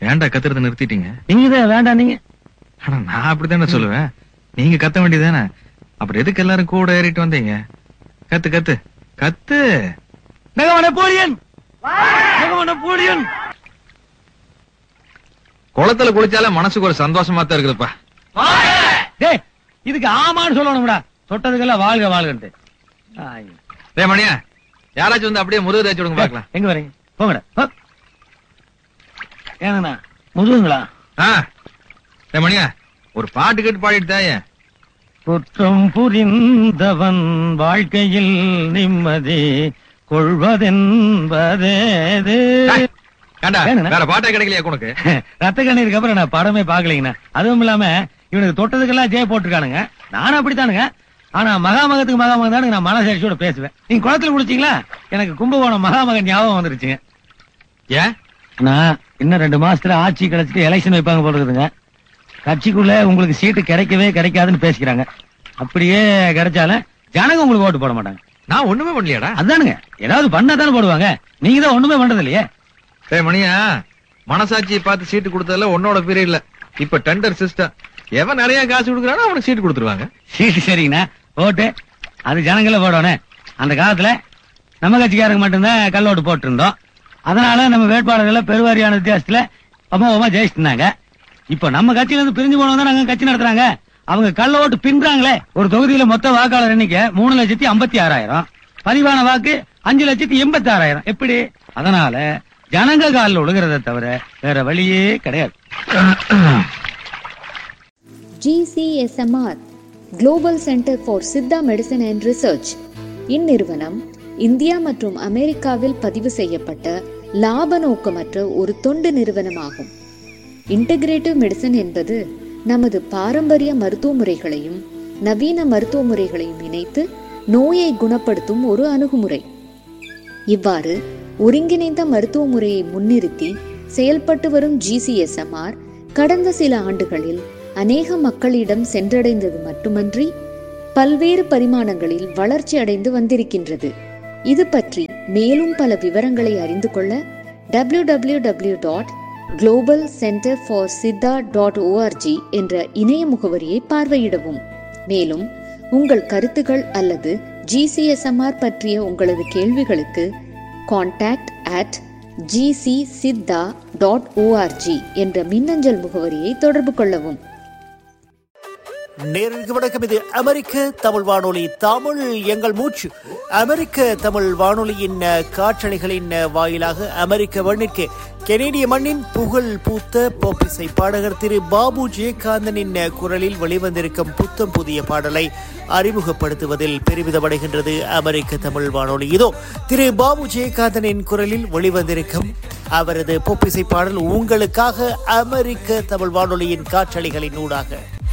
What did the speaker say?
ஏன்டா கத்துறத நிறுத்திட்டீங்க நீங்க தான் வேண்டாம் நீங்க ஆனா நான் அப்படித்தானே சொல்லுவேன் நீங்க கத்த வேண்டியதானே அப்புறம் எதுக்கு எல்லாரும் கூட ஏறிட்டு வந்தீங்க கத்து கத்து கத்து நகம நெப்போலியன் நகம நெப்போலியன் குளத்துல குளிச்சாலே மனசுக்கு ஒரு சந்தோஷமா தான் இருக்குதுப்பா டேய் இதுக்கு ஆமான்னு சொல்லணும்டா தொட்டதுக்கெல்லாம் வாழ்க வாழ்கன்ட்டு ஆய். டேய் மணியா யாராச்சும் வந்து அப்படியே முருகு தேய்ச்சி விடுங்க பாக்கலாம் எங்க வரீங்க போங்கடா போ. ஏங்கண்ணா முதுகுங்களா ஆ டேய் மணியா ஒரு பாட்டு கேட்டு பாடிட்டு தாயே குற்றம் புரிந்தவன் வாழ்க்கையில் நிம்மதி கொள்வதென்பதேது டேய், ஏண்டா ஏனுண்ணா? வேற பாட்டே கிடைக்கலையா உனக்கு ரத்த கண்ணீருக்கு அப்புறம் நான் படமே பாக்கலைங்கண்ணா அதுவும் இல்லாம இவனுக்கு தொட்டதுக்கெல்லாம் ஜெய போட்டிருக்கானுங்க நானும் அப்படித்தானுங்க ஆனா மகாமகத்துக்கு மகாமகம் தானுங்க நான் மனசாட்சியோட பேசுவேன் நீங்க குளத்துல குளிச்சீங்களா எனக்கு கும்பகோணம் மகாமகன் ஞாபகம் வந்துருச்சுங்க ஏன் நான் இன்னும் ரெண்டு மாசத்துல ஆட்சி கிடைச்சிட்டு எலெக்ஷன் வைப்பாங்க போல இருக்குதுங்க கட்சிக்குள்ள உங்களுக்கு சீட்டு கிடைக்கவே கிடைக்காதுன்னு பேசிக்கிறாங்க அப்படியே கிடைச்சாலும் ஜனங்க உங்களுக்கு ஓட்டு போட மாட்டாங்க நான் ஒண்ணுமே பண்ணலையாடா அதானுங்க ஏதாவது பண்ணா தானே போடுவாங்க நீங்க தான் ஒண்ணுமே பண்றது இல்லையே டேய் மணியா மனசாட்சியை பார்த்து சீட்டு கொடுத்ததுல உன்னோட பீரியட்ல இப்ப டெண்டர் சிஸ்டம் எவன் நிறைய காசு கொடுக்குறானோ அவனுக்கு சீட்டு கொடுத்துருவாங்க சீட்டு சரிங்கண்ணா ஓட்டு அது ஜனங்கள போடணும் அந்த காலத்துல நம்ம கட்சிக்காரங்க மட்டும்தான் கள்ள ஓட்டு போட்டு இருந்தோம் அதனால நம்ம வேட்பாளர்களை பெருவாரியான வித்தியாசத்துல அமோகமா ஜெயிச்சிருந்தாங்க இப்ப நம்ம கட்சியில இருந்து பிரிஞ்சு போனவங்க தான் நாங்க கட்சி நடத்துறாங்க அவங்க கள்ள ஓட்டு பின்றாங்களே ஒரு தொகுதியில மொத்த வாக்காளர் எண்ணிக்கை மூணு லட்சத்தி ஐம்பத்தி ஆறாயிரம் பதிவான வாக்கு அஞ்சு லட்சத்தி எண்பத்தி ஆறாயிரம் எப்படி அதனால ஜனங்க காலில் ஒழுகிறத தவிர வேற வழியே கிடையாது GCSMR global centre for Siddha medicine and research இந்நிறுவனம் இந்தியா மற்றும் அமெரிக்காவில் பதிவு செய்யப்பட்ட லாப நோக்கமற்ற ஒரு தொண்டு நிறுவனமாகும் இன்டகிரேட்டிவ் மெடிசன் என்பது நமது பாரம்பரிய மருத்துவ முறைகளையும் நவீன மருத்துவ முறைகளையும் இணைத்து நோயை குணப்படுத்தும் ஒரு அணுகுமுறை இவ்வாறு ஒருங்கிணைந்த மருத்துவ முறையை முன்னிறுத்தி செயல்பட்டு வரும் ஜிசிஎஸ்எம்ஆர் கடந்த சில ஆண்டுகளில் அநேக மக்களிடம் சென்றடைந்தது மட்டுமன்றி பல்வேறு பரிமாணங்களில் வளர்ச்சி அடைந்து வந்திருக்கின்றது இது பற்றி மேலும் பல விவரங்களை அறிந்து கொள்ள W W W dot global centre for Siddha dot ORG என்ற இணைய முகவரியை பார்வையிடவும் மேலும் உங்கள் கருத்துகள் அல்லது ஜிசிஎஸ்எம்ஆர் பற்றிய உங்களது கேள்விகளுக்கு contact at GC Siddha dot ORG என்ற மின்னஞ்சல் முகவரியை தொடர்பு கொள்ளவும் நேருக்கு வணக்கம் இது அமெரிக்க தமிழ் வானொலி தமிழ் எங்கள் மூச்சு அமெரிக்க தமிழ் வானொலியின் அஹ், காற்றலைகளின் அஹ், வாயிலாக அமெரிக்க மண்ணிற்கு கெனேடிய மண்ணின் புகழ் பூத்த போப்பிசை பாடகர் திரு பாபு ஜெயகாந்தனின் அஹ், குரலில் வெளிவந்திருக்கும் புத்தம் புதிய பாடலை அறிமுகப்படுத்துவதில் பெருமிதமடைகின்றது அமெரிக்க தமிழ் வானொலி இதோ திரு பாபு ஜெயகாந்தனின் குரலில் வெளிவந்திருக்கும் அவரது பொப்பிசை பாடல் உங்களுக்காக அமெரிக்க தமிழ் வானொலியின் காற்றலைகளின் ஊடாக